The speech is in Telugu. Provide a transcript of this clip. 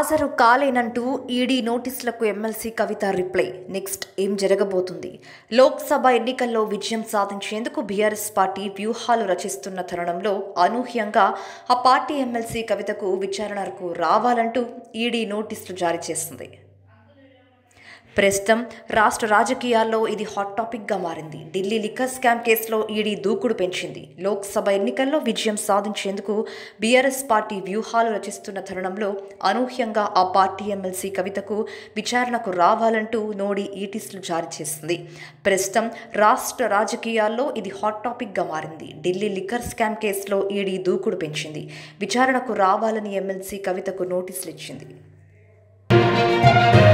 హాజరు కాలేనంటూ ఈడీ నోటీసులకు ఎమ్మెల్సీ కవిత రిప్లై నెక్స్ట్ ఏం జరగబోతుంది లోక్సభ ఎన్నికల్లో విజయం సాధించేందుకు బీఆర్ఎస్ పార్టీ వ్యూహాలు రచిస్తున్న తరుణంలో అనూహ్యంగా ఆ పార్టీ ఎమ్మెల్సీ కవితకు విచారణకు రావాలంటూ ఈడీ నోటీసులు జారీ చేసింది ప్రస్తుతం రాష్ట్ర రాజకీయాల్లో ఇది హాట్ టాపిక్గా మారింది ఢిల్లీ లిక్కర్ స్కామ్ కేసులో ఈడీ దూకుడు పెంచింది లోక్సభ ఎన్నికల్లో విజయం సాధించేందుకు బీఆర్ఎస్ పార్టీ వ్యూహాలు రచిస్తున్న తరుణంలో అనూహ్యంగా ఆ పార్టీ ఎమ్మెల్సీ కవితకు విచారణకు రావాలంటూ నోడీ ఈటీస్లు జారీ చేసింది ప్రస్తుతం రాష్ట్ర రాజకీయాల్లో ఇది హాట్ టాపిక్గా మారింది ఢిల్లీ లిక్కర్ స్కామ్ కేసులో ఈడీ దూకుడు పెంచింది విచారణకు రావాలని ఎమ్మెల్సీ కవితకు నోటీసులు ఇచ్చింది